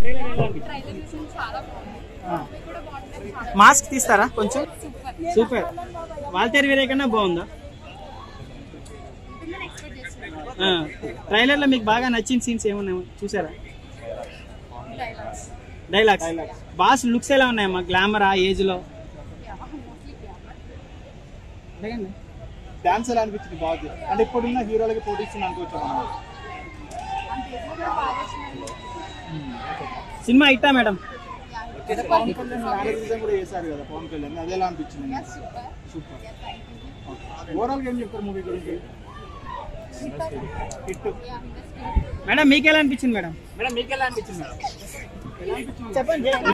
Trailer ఎలా అనిపించింది trailer చూసి చాలా బాగుంది ఆ. మూవీ కూడా బాగుంటుంది చాలా మాస్క్ తీస్తారా కొంచెం సూపర్ సూపర్ వాల్తేరు వీరే కన్నా బాగుందా పిల్లలు ఎక్స్పెక్ట్ చేస్తున్నారు ఆ. ట్రైలర్లో మీకు బాగా నచ్చిన సీన్స్ ఏమున్నాయి చూసారా డైలాగ్స్ డైలాగ్స్ బాస్ లుక్స్ ఎలా ఉన్నాయమ్మా గ్లామర్ ఆ ఏజ్ లో మోస్ట్లీ అడగండి డాన్స్ ఎలా అనిపించింది బాగుంది అంటే ఇప్పుడున్న హీరోలకి పోటీ ఇస్తుంది అనుకోవచ్చు మనం అంత ఎక్కువగా బాగా చేసినారు సినిమా ఇట్టా మేడం అంటే పవన్ కళ్యాణ్ మ్యారేజ్ కూడా చేశారు కదా పవన్ కళ్యాణ్ అది ఎలా అనిపించింది super super thank you overall గా ఏం చెప్తారు మూవీ గురించి హిట్ మేడం మీకు ఎలా అనిపించింది మేడం మేడం మీకు ఎలా అనిపించింది మేడం చెప్పండి